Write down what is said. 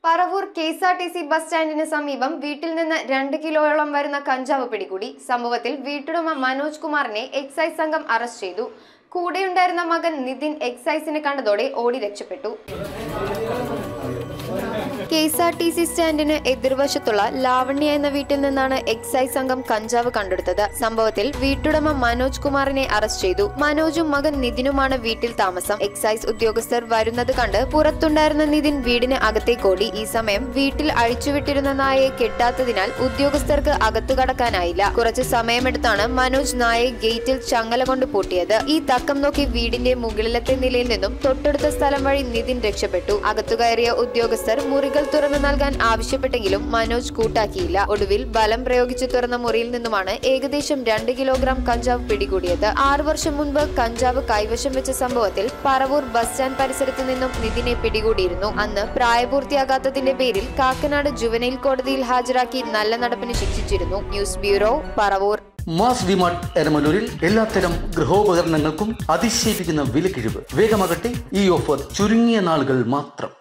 Paravur K S R T C bus സ്റ്റാൻഡിന് സമീപം വീട്ടിൽ നിന്ന് രണ്ട് കിലോയോളം വരുന്ന കഞ്ചാവ് പിടികൂടി സംഭവത്തിൽ വീട്ടുടമ മനോജ് കുമാറിനെ എക്സൈസ് സംഘം അറസ്റ്റ് ചെയ്തു കൂടെയുണ്ടായിരുന്ന മകൻ നിതിൻ എക്സൈസിനെ കണ്ടതോടെ ഓടി രക്ഷപ്പെട്ടു K S R T C സ്റ്റാൻഡിന് എതിർവശത്തുള്ള ലാവണ്യ എന്ന വീട്ടിൽ നിന്നാണ് എക്സൈസ് സംഘം കഞ്ചാവ് കണ്ടെടുത്തത് സംഭവത്തിൽ വീട്ടുടമ മനോജ് കുമാറിനെ അറസ്റ്റ് ചെയ്തു മനോജും മകൻ നിതിനുമാണ് വീട്ടിൽ താമസം എക്സൈസ് ഉദ്യോഗസ്ഥർ വരുന്നത് കണ്ട് പുറത്തുണ്ടായിരുന്ന നിതിൻ വീടിന് അകത്തേക്കോടി ഈ സമയം വീട്ടിൽ അഴിച്ചുവിട്ടിരുന്ന നായയെ കെട്ടാത്തതിനാൽ ഉദ്യോഗസ്ഥർക്ക് അകത്തു കടക്കാനായില്ല കുറച്ച് സമയമെടുത്താണ് മനോജ് നായയെ ഗേറ്റിൽ ചങ്ങല കൊണ്ട് പൂട്ടിയത് ഈ തക്കം നോക്കി വീടിന്റെ മുകളിലത്തെ നിലയിൽ നിന്നും തൊട്ടടുത്ത സ്ഥലം വഴി നിതിൻ രക്ഷപ്പെട്ടു അകത്തു കയറിയ ഉദ്യോഗസ്ഥർ മുറികൾ തുറന്നു നൽകാൻ ആവശ്യപ്പെട്ടെങ്കിലും മനോജ് കൂട്ടാക്കിയില്ല ഒടുവിൽ ബലം പ്രയോഗിച്ച് തുറന്ന മുറിയിൽ നിന്നുമാണ് ഏകദേശം രണ്ട് കിലോഗ്രാം കഞ്ചാവ് പിടികൂടിയത് ആറു വർഷം മുൻപ് കഞ്ചാവ് കൈവശം വെച്ച സംഭവത്തിൽ പറവൂർ ബസ് സ്റ്റാൻഡ് പരിസരത്ത് നിന്നും നിതിനെ പിടികൂടിയിരുന്നു അന്ന് പ്രായപൂർത്തിയാകാത്തതിന്റെ പേരിൽ കാക്കനാട് ജുവനൈൽ കോടതിയിൽ ഹാജരാക്കി നല്ല നടപ്പിന് ശിക്ഷിച്ചിരുന്നു news bureau Paravur Mass DMart എരമലൂരിൽ എല്ലാത്തരം ഗൃഹോപകരണങ്ങൾക്കും അതിശയിപ്പിക്കുന്ന വിലക്കിഴിവ് വേഗമാകട്ടെ ഈ ഓഫർ ചുരുങ്ങിയ നാളുകൾ മാത്രം